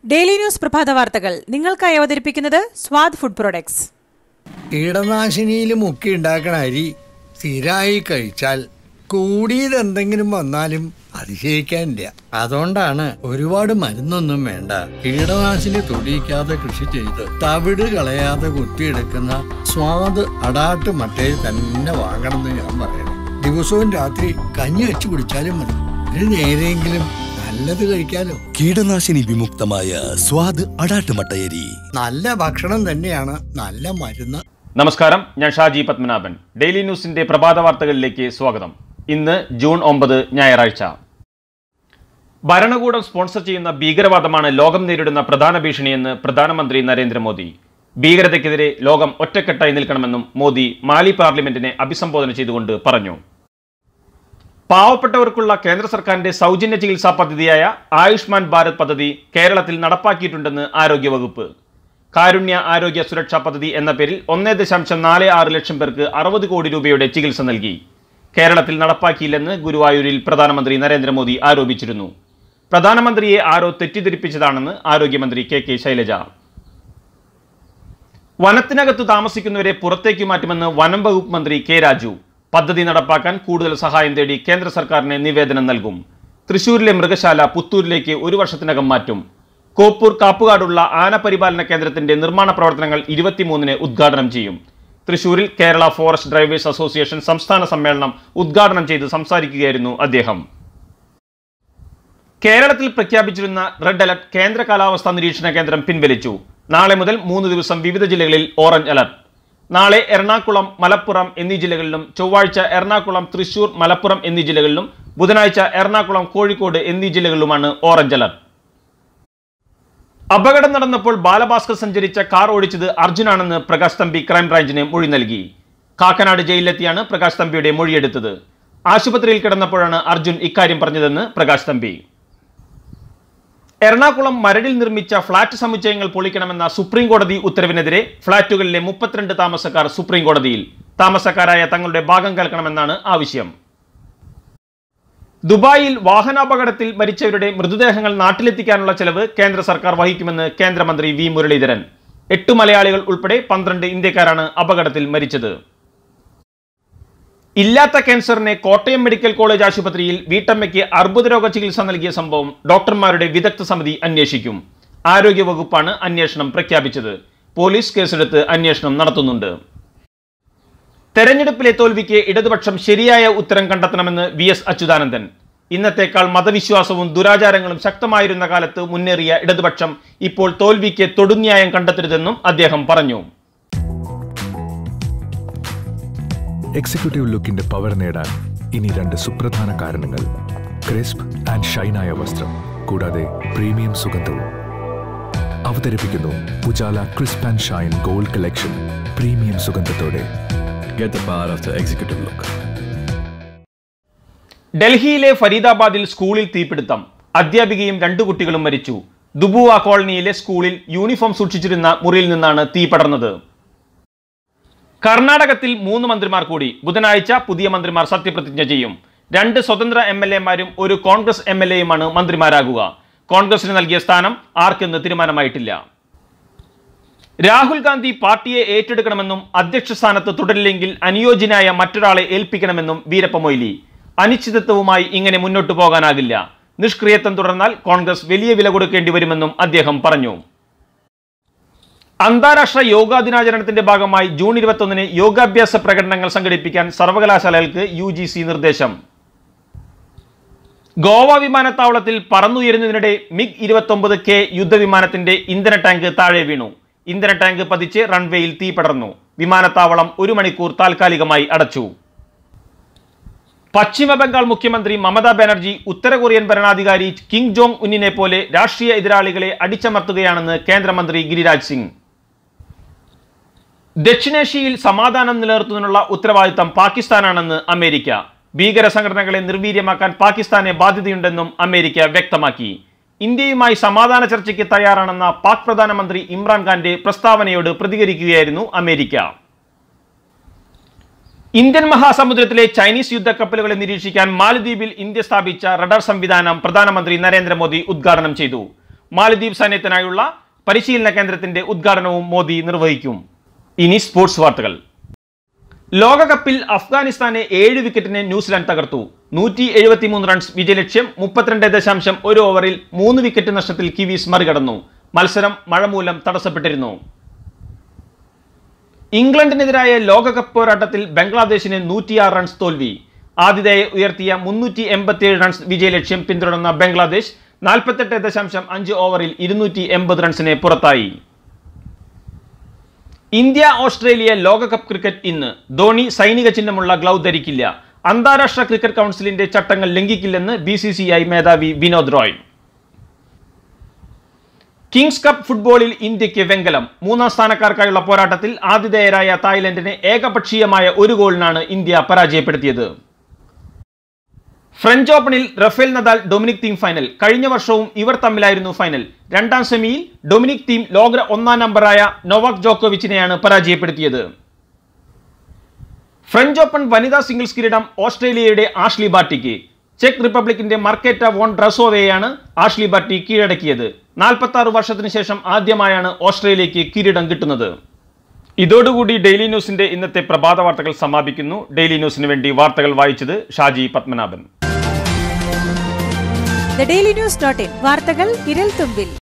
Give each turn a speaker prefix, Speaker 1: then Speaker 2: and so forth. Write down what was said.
Speaker 1: Daily news പ്രഭാത വാർത്തകൾ നിങ്ങൾക്കായി അവതരിപ്പിക്കുന്നത് സ്വാദ് ഫുഡ് പ്രൊഡക്ട്സ്
Speaker 2: കീടനാശിനിയിൽ മുക്കി ഉണ്ടാക്കണ അരി സ്ഥിരമായി കഴിച്ചാൽ കൂടിയത് എന്തെങ്കിലും വന്നാലും അതിശയിക്കാനില്ല അതുകൊണ്ടാണ് ഒരുപാട് മരുന്നൊന്നും വേണ്ട കീടനാശിനി തൊടിയിക്കാതെ കൃഷി ചെയ്ത് തവിട് കളയാതെ കുത്തിയെടുക്കുന്ന സ്വാദ് അടാട്ട് മട്ടയിൽ തന്നെ വാങ്ങണമെന്ന് ഞാൻ പറയണം ദിവസവും രാത്രി കഞ്ഞി വെച്ച് കുടിച്ചാലും മതി ഒരു നേരെയെങ്കിലും നല്ലത് കഴിക്കാലോ
Speaker 3: കീടനാശിനി വിമുക്തമായ സ്വാദ് അടാട്ടുമട്ടയരി
Speaker 2: നല്ല ഭക്ഷണം തന്നെയാണ് നല്ല മരുന്ന്
Speaker 4: നമസ്കാരം ഞാൻ ഷാജി പത്മനാഭൻ ഡെയിലി ന്യൂസിന്റെ പ്രഭാത വാർത്തകളിലേക്ക് സ്വാഗതം ഇന്ന് ജൂൺ ഒമ്പത് ഞായറാഴ്ച ഭരണകൂടം സ്പോൺസർ ചെയ്യുന്ന ഭീകരവാദമാണ് ലോകം നേരിടുന്ന പ്രധാന ഭീഷണിയെന്ന് പ്രധാനമന്ത്രി നരേന്ദ്രമോദി ഭീകരതയ്ക്കെതിരെ ലോകം ഒറ്റക്കെട്ടായി നിൽക്കണമെന്നും മോദി മാലി പാർലമെന്റിനെ അഭിസംബോധന ചെയ്തുകൊണ്ട് പറഞ്ഞു പാവപ്പെട്ടവർക്കുള്ള കേന്ദ്ര സർക്കാരിന്റെ സൗജന്യ ചികിത്സാ പദ്ധതിയായ ആയുഷ്മാൻ ഭാരത് പദ്ധതി കേരളത്തിൽ നടപ്പാക്കിയിട്ടുണ്ടെന്ന് ആരോഗ്യവകുപ്പ് കാരുണ്യ ആരോഗ്യ സുരക്ഷാ പദ്ധതി എന്ന പേരിൽ ഒന്നേ ദശാംശം നാല് ആറ് ലക്ഷം പേർക്ക് അറുപത് കോടി രൂപയുടെ ചികിത്സ നൽകി കേരളത്തിൽ നടപ്പാക്കിയില്ലെന്ന് ഗുരുവായൂരിൽ പ്രധാനമന്ത്രി നരേന്ദ്രമോദി ആരോപിച്ചിരുന്നു പ്രധാനമന്ത്രിയെ ആരോ തെറ്റിദ്ധരിപ്പിച്ചതാണെന്ന് ആരോഗ്യമന്ത്രി കെ കെ ശൈലജ വനത്തിനകത്ത് താമസിക്കുന്നവരെ പുറത്തേക്ക് മാറ്റുമെന്ന് വനം വകുപ്പ് മന്ത്രി കെ രാജു പദ്ധതി നടപ്പാക്കാൻ കൂടുതൽ സഹായം തേടി കേന്ദ്ര സർക്കാരിന് നിവേദനം നൽകും തൃശൂരിലെ മൃഗശാല പുത്തൂരിലേക്ക് ഒരു വർഷത്തിനകം മാറ്റും കോപ്പൂർ കാപ്പുകാടുള്ള ആന പരിപാലന കേന്ദ്രത്തിന്റെ നിർമ്മാണ പ്രവർത്തനങ്ങൾ ഇരുപത്തിമൂന്നിന് ഉദ്ഘാടനം ചെയ്യും തൃശൂരിൽ കേരള ഫോറസ്റ്റ് ഡ്രൈവേഴ്സ് അസോസിയേഷൻ സംസ്ഥാന സമ്മേളനം ഉദ്ഘാടനം ചെയ്ത് സംസാരിക്കുകയായിരുന്നു അദ്ദേഹം കേരളത്തിൽ പ്രഖ്യാപിച്ചിരുന്ന റെഡ് അലർട്ട് കേന്ദ്ര കാലാവസ്ഥാ നിരീക്ഷണ കേന്ദ്രം പിൻവലിച്ചു നാളെ മുതൽ മൂന്ന് ദിവസം വിവിധ ജില്ലകളിൽ ഓറഞ്ച് അലർട്ട് നാളെ എറണാകുളം മലപ്പുറം എന്നീ ജില്ലകളിലും ചൊവ്വാഴ്ച എറണാകുളം തൃശൂർ മലപ്പുറം എന്നീ ജില്ലകളിലും ബുധനാഴ്ച എറണാകുളം കോഴിക്കോട് എന്നീ ജില്ലകളിലുമാണ് ഓറഞ്ച് അലർട്ട് അപകടം നടന്നപ്പോൾ ബാലഭാസ്കർ സഞ്ചരിച്ച കാർ ഓടിച്ചത് അർജുനാണെന്ന് പ്രകാശ് തമ്പി ക്രൈംബ്രാഞ്ചിന് മൊഴി നൽകി കാക്കനാട് ജയിലിലെത്തിയാണ് പ്രകാശ് തമ്പിയുടെ മൊഴിയെടുത്തത് ആശുപത്രിയിൽ കിടന്നപ്പോഴാണ് അർജുൻ ഇക്കാര്യം പറഞ്ഞതെന്ന് പ്രകാശ് തമ്പി എറണാകുളം മരടിൽ നിർമ്മിച്ച ഫ്ളാറ്റ് സമുച്ചയങ്ങൾ പൊളിക്കണമെന്ന സുപ്രീം കോടതി ഉത്തരവിനെതിരെ ഫ്ളാറ്റുകളിലെ മുപ്പത്തിരണ്ട് താമസക്കാർ സുപ്രീം കോടതിയിൽ താമസക്കാരായ തങ്ങളുടെ ഭാഗം കേൾക്കണമെന്നാണ് ആവശ്യം ദുബായിൽ വാഹനാപകടത്തിൽ മരിച്ചവരുടെ മൃതദേഹങ്ങൾ നാട്ടിലെത്തിക്കാനുള്ള ചെലവ് കേന്ദ്ര സർക്കാർ വഹിക്കുമെന്ന് കേന്ദ്രമന്ത്രി വി മുരളീധരൻ എട്ട് മലയാളികൾ ഉൾപ്പെടെ പന്ത്രണ്ട് ഇന്ത്യക്കാരാണ് അപകടത്തിൽ മരിച്ചത് ഇല്ലാത്ത ക്യാൻസറിനെ കോട്ടയം മെഡിക്കൽ കോളേജ് ആശുപത്രിയിൽ വീട്ടമ്മയ്ക്ക് അർബുദരോഗ ചികിത്സ നൽകിയ സംഭവം ഡോക്ടർമാരുടെ വിദഗ്ധ സമിതി അന്വേഷിക്കും ആരോഗ്യവകുപ്പാണ് അന്വേഷണം പ്രഖ്യാപിച്ചത് പോലീസ് കേസെടുത്ത് അന്വേഷണം നടത്തുന്നുണ്ട് തെരഞ്ഞെടുപ്പിലെ തോൽവിക്ക് ഇടതുപക്ഷം ശരിയായ ഉത്തരം കണ്ടെത്തണമെന്ന് വി എസ് അച്യുതാനന്ദൻ ഇന്നത്തേക്കാൾ മതവിശ്വാസവും ദുരാചാരങ്ങളും ശക്തമായിരുന്ന കാലത്ത് മുന്നേറിയ ഇടതുപക്ഷം ഇപ്പോൾ തോൽവിക്ക് തൊടുന്യായം കണ്ടെത്തരുതെന്നും അദ്ദേഹം പറഞ്ഞു
Speaker 5: എക്സിക്യൂട്ടീവ് ലുക്കിന്റെ പവർ നേടാൻ ഇനി രണ്ട് സുപ്രധാന കാരണങ്ങൾ ക്രിസ്പ് ആൻഡ് ഷൈനായ വസ്ത്രം കൂടാതെ പ്രീമിയം സുഗന്ധവും അവതരിപ്പിക്കുന്നു Ujala crisp and shine gold collection premium സുഗന്ധത്തോടെ
Speaker 6: Get the power of the executive look.
Speaker 4: ഡൽഹിയിലെ ഫരീദാബാദിൽ സ്കൂളിൽ തീപിടുത്തം അധ്യാപികയും രണ്ടു കുട്ടികളും മരിച്ചു ദുബുവ കോളനിയിലെ സ്കൂളിൽ യൂണിഫോം സൂക്ഷിച്ചിരുന്ന മുറിയിൽ നിന്നാണ് തീ പടർന്നത് കർണാടകത്തിൽ മൂന്ന് മന്ത്രിമാർ കൂടി ബുധനാഴ്ച പുതിയ മന്ത്രിമാർ സത്യപ്രതിജ്ഞ ചെയ്യും രണ്ട് സ്വതന്ത്ര എം എൽ എമാരും ഒരു കോൺഗ്രസ് എം എൽ എയുമാണ് മന്ത്രിമാരാകുക കോൺഗ്രസിന് നൽകിയ സ്ഥാനം ആർക്കെന്ന് തീരുമാനമായിട്ടില്ല രാഹുൽ ഗാന്ധി പാർട്ടിയെ ഏറ്റെടുക്കണമെന്നും അധ്യക്ഷ സ്ഥാനത്ത് തുടരില്ലെങ്കിൽ അനുയോജ്യനായ മറ്റൊരാളെ ഏൽപ്പിക്കണമെന്നും വീരപ്പ മൊയ്ലി അനിശ്ചിതത്വവുമായി ഇങ്ങനെ മുന്നോട്ടു പോകാനാകില്ല നിഷ്ക്രിയത്വം തുടർന്നാൽ കോൺഗ്രസ് വലിയ വില കൊടുക്കേണ്ടി വരുമെന്നും അദ്ദേഹം പറഞ്ഞു അന്താരാഷ്ട്ര യോഗാ ദിനാചരണത്തിന്റെ ഭാഗമായി ജൂൺ ഇരുപത്തൊന്നിന് യോഗാഭ്യാസ പ്രകടനങ്ങൾ സംഘടിപ്പിക്കാൻ സർവകലാശാലകൾക്ക് യു ജി സി നിർദ്ദേശം ഗോവ വിമാനത്താവളത്തിൽ പറന്നുയരുന്നതിനിടെ മിഗ് ഇരുപത്തൊമ്പത് കെ യുദ്ധവിമാനത്തിന്റെ ഇന്ധന ടാങ്ക് താഴെ വീണു ഇന്ധന ടാങ്ക് പതിച്ച് റൺവേയിൽ തീ പടർന്നു വിമാനത്താവളം ഒരു മണിക്കൂർ താൽക്കാലികമായി അടച്ചു പശ്ചിമ ബംഗാൾ മുഖ്യമന്ത്രി മമതാ ബാനർജി ഉത്തര കൊറിയൻ ഭരണാധികാരി കിം ജോങ് ഉന്നിനെ പോലെ രാഷ്ട്രീയ എതിരാളികളെ അടിച്ചമർത്തുകയാണെന്ന് കേന്ദ്രമന്ത്രി ഗിരിരാജ് സിംഗ് ദക്ഷിണേഷ്യയിൽ സമാധാനം നിലനിർത്തുന്നതിനുള്ള ഉത്തരവാദിത്തം പാകിസ്ഥാനാണെന്ന് അമേരിക്ക ഭീകര സംഘടനകളെ നിർവീര്യമാക്കാൻ പാകിസ്ഥാനെ ബാധ്യതയുണ്ടെന്നും അമേരിക്ക വ്യക്തമാക്കി ഇന്ത്യയുമായി സമാധാന ചർച്ചയ്ക്ക് തയ്യാറാണെന്ന പാക് പ്രധാനമന്ത്രി ഇമ്രാൻഖാന്റെ പ്രസ്താവനയോട് പ്രതികരിക്കുകയായിരുന്നു അമേരിക്ക ഇന്ത്യൻ മഹാസമുദ്രത്തിലെ ചൈനീസ് യുദ്ധക്കപ്പലുകളെ നിരീക്ഷിക്കാൻ മാലദ്വീപിൽ ഇന്ത്യ സ്ഥാപിച്ച റഡാർ സംവിധാനം പ്രധാനമന്ത്രി നരേന്ദ്രമോദി ഉദ്ഘാടനം ചെയ്തു മാലദ്വീപ് സൈന്യത്തിനായുള്ള പരിശീലന കേന്ദ്രത്തിന്റെ ഉദ്ഘാടനവും മോദി നിർവഹിക്കും ഇനി സ്പോർട്സ് വാർത്തകൾ ലോകകപ്പിൽ അഫ്ഗാനിസ്ഥാനെ ഏഴ് വിക്കറ്റിന് ന്യൂസിലാൻഡ് തകർത്തു നൂറ്റി എഴുപത്തിമൂന്ന് റൺസ് വിജയലക്ഷ്യം മുപ്പത്തിരണ്ട് ദശാംശം ഒരു ഓവറിൽ മൂന്ന് വിക്കറ്റ് നഷ്ടത്തിൽ കിവീസ് മറികടന്നു മത്സരം മഴ മൂലം തടസ്സപ്പെട്ടിരുന്നു ഇംഗ്ലണ്ടിനെതിരായ ലോകകപ്പ് പോരാട്ടത്തിൽ ബംഗ്ലാദേശിന് നൂറ്റിയാറ് റൺസ് തോൽവി ആതിഥേയെ ഉയർത്തിയ മുന്നൂറ്റി എൺപത്തിയേഴ് റൺസ് വിജയലക്ഷ്യം പിന്തുടർന്ന ബംഗ്ലാദേശ് നാൽപ്പത്തെട്ട് ദശാംശം അഞ്ച് ഓവറിൽ ഇരുന്നൂറ്റി എൺപത് റൺസിന് പുറത്തായി ഇന്ത്യ ഓസ്ട്രേലിയ ലോകകപ്പ് ക്രിക്കറ്റ് ഇന്ന് ധോണി സൈനിക ചിഹ്നമുള്ള ഗ്ലൗ ധരിക്കില്ല അന്താരാഷ്ട്ര ക്രിക്കറ്റ് കൗൺസിലിന്റെ ചട്ടങ്ങൾ ലംഘിക്കില്ലെന്ന് ബി സി സി ഐ മേധാവി വിനോദ് റോയ് കിങ്സ് കപ്പ് ഫുട്ബോളിൽ ഇന്ത്യക്ക് വെങ്കലം മൂന്നാം സ്ഥാനക്കാർക്കായുള്ള പോരാട്ടത്തിൽ ആതിഥേയരായ തായ്ലൻഡിനെ ഏകപക്ഷീയമായ ഒരു ഗോളിനാണ് ഇന്ത്യ പരാജയപ്പെടുത്തിയത് ഫ്രഞ്ച് ഓപ്പണിൽ Rafael Nadal Dominic Thiem final കഴിഞ്ഞ വർഷവും ഇവർ തമ്മിലായിരുന്നു ഫൈനൽ രണ്ടാം സെമിയിൽ ഡൊമിനിക് തീം ലോക ഒന്നാം നമ്പറായ നൊവാക് ജോക്കോവിച്ചിനെയാണ് പരാജയപ്പെടുത്തിയത് ഫ്രഞ്ച് ഓപ്പൺ വനിതാ സിംഗിൾസ് കിരീടം ഓസ്ട്രേലിയയുടെ ആഷ്ലി ബാട്ടിക്ക് ചെക്ക് റിപ്പബ്ലിക്കിന്റെ മർക്കേറ്റ വോൺ ഡ്രസോവയെയാണ് ആഷ്ലി ബാട്ടി കീഴടക്കിയത് നാൽപ്പത്തി ആറ് വർഷത്തിന് ശേഷം ആദ്യമായാണ് ഓസ്ട്രേലിയക്ക് കിരീടം കിട്ടുന്നത് ഇതോടുകൂടി ഡെയിലി ന്യൂസിന്റെ ഇന്നത്തെ പ്രഭാത വാർത്തകൾ സമാപിക്കുന്നു ഡെയിലി ന്യൂസിന് വേണ്ടി വാർത്തകൾ വായിച്ചത് Shaji Padmanabhan
Speaker 1: the daily news dot in വാർത്തകൾ വിരൽ തുമ്പിൽ